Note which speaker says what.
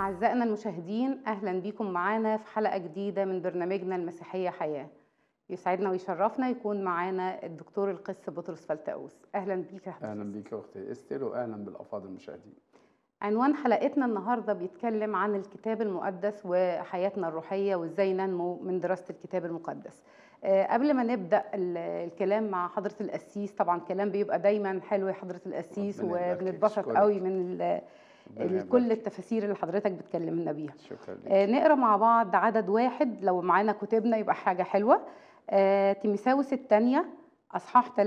Speaker 1: أعزائنا المشاهدين أهلا بكم معانا في حلقة جديدة من برنامجنا المسيحية حياة يسعدنا ويشرفنا يكون معانا الدكتور القس بطرس فلتاوس أهلا بيك يا حضرتك
Speaker 2: اهلا بيك يا اختي استر واهلا بالافاضل المشاهدين
Speaker 1: عنوان حلقتنا النهاردة بيتكلم عن الكتاب المقدس وحياتنا الروحية وإزاي ننمو من دراسة الكتاب المقدس آه، قبل ما نبدأ ال- الكلام مع حضرة القسيس طبعا كلام بيبقى دايما حلو يا حضرة القسيس
Speaker 2: ربنا يبارك فيك،
Speaker 1: وبنتبسط
Speaker 2: أشكرك.
Speaker 1: قوي من ال-
Speaker 2: ربنا
Speaker 1: ال-
Speaker 2: يبارك
Speaker 1: كل
Speaker 2: فيك.
Speaker 1: التفاسير اللي حضرتك بتكلمنا بيها
Speaker 2: شكرا لك
Speaker 1: آه، نقرا مع بعض عدد واحد لو معانا كتبنا يبقى حاجة حلوة آه، تيمساوس الثانية أصحاح